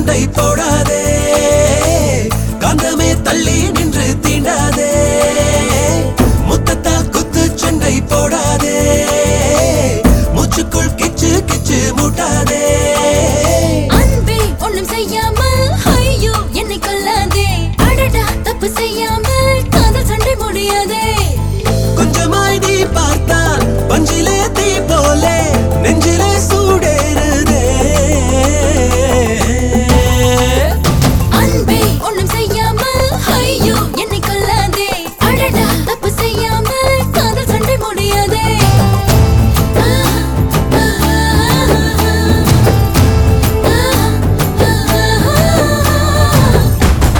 சண்டை போடாதே காந்தமே தள்ளி நின்று தீண்டாதே முத்தத்தால் குத்து சண்டை போடாதே மூச்சுக்குள் கிச்சு கிச்சு மூட்டாதே அன்பே ஒண்ணும் செய்யாமல் ஐயோ என்னை கொல்லாதே அடடா தப்பு செய்யாமல் காதல் சண்டை முடியாதே கொஞ்சமாய் நீ பார்த்தால் பஞ்சிலே தீ போலே நெஞ்சிலே சூடேறுதே அன்பே ஒண்ணும் செய்யாமல் ஐயோ என்னை கொல்லாதே அடடா தப்பு செய்யாமல் காதல் சண்டை முடியாதே ஆ, ஆ, ஆ, ஆ, ஆ.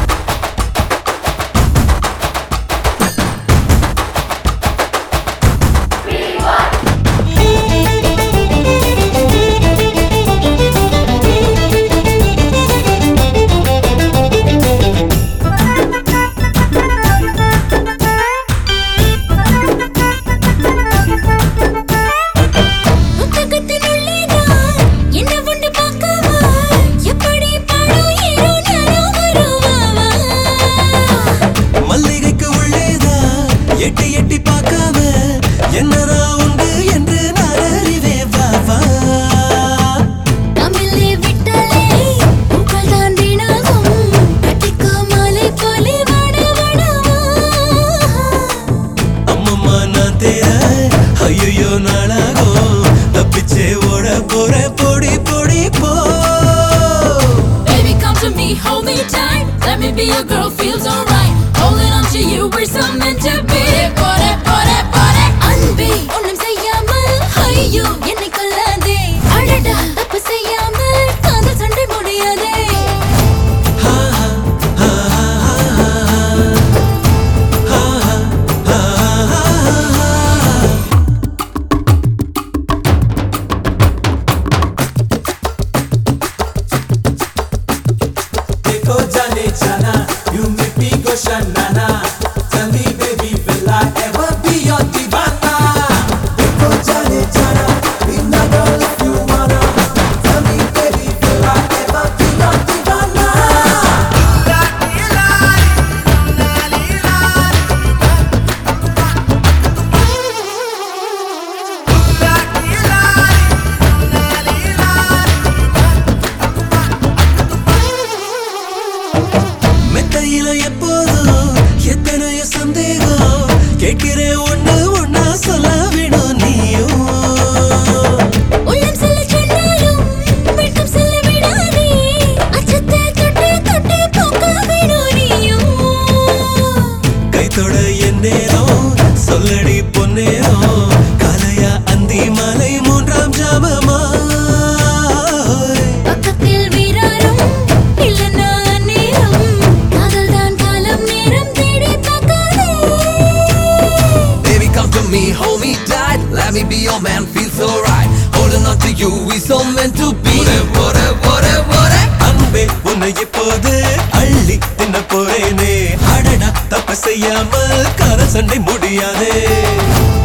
புத்தகத்தின் உள்ளேதான் என்ன உண்டு பார்க்கவா? எப்படி பாடும் ஏறோ நானோ வருவாவா? மல்லிகைக்கு உள்ளேதான் எட்டி எட்டி பார்க்காம என்னதான் உண்டு என்று நான் அறிவேன் வா வா தமிழே விட்டாலே பூக்கள் தான் வீணாகும். கட்டிக்கோ மாலை போலே வாட வாடவா. அம்மம்மா நான் தேர ஐயோ நாளாகும் தப்பிச்சே ஓட போற பொடி பொடி போ Baby, come to me, hold me tight. Let me be your girl, feels alright. Holding on to you, we're so meant to be. போடே, போடே, போடே. அன்பே, ஒண்ணும் செய்யாமல், ஐயோ, என்னை கொல்லாதே. அடடா, தப்பு செய்யாமல், காதல் சண்டை முடியாதே. ஹா, ஹா, ஹா, ஹா, ஹா, ஹா, ஹா, ஹா. देखो जाने जाना you make me go shanana tell me baby will I ever be your divana देखो जाने जाना be my girl if you wanna tell me baby will I ever be your divana மெத்தையில எப்போதும் எத்தனையோ சந்தேகம் கேட்கிறேன் ஒண்ணு ஒண்ணா சொல்ல வேணும் நீயும் உள்ளம் செல்ல சொன்னாலும், வெட்கம் செல்ல விடாதே. அச்சத்தை தொட்டு தொட்டு போக்க வேணும் நீயும். கைத்தொட என் நேரம் சொல்லடி பொன்னேரம் காலையா அந்தி மலை மூன்றாம் ஜாமமா பக்கத்தில் வீராரும் இல்லைன்னா நேரம் காதல்தான் காலம் நேரம் தேடி பார்க்காதே Baby, come to me, hold me tight. Let me be your man, feel so right. Holding on to you, we so meant to be. What what what அன்பே உன்னை இப்போது அள்ளி தின்ன போறேனே அடடா தப்பு செய்யாமல் கார சண்டை முடியாதே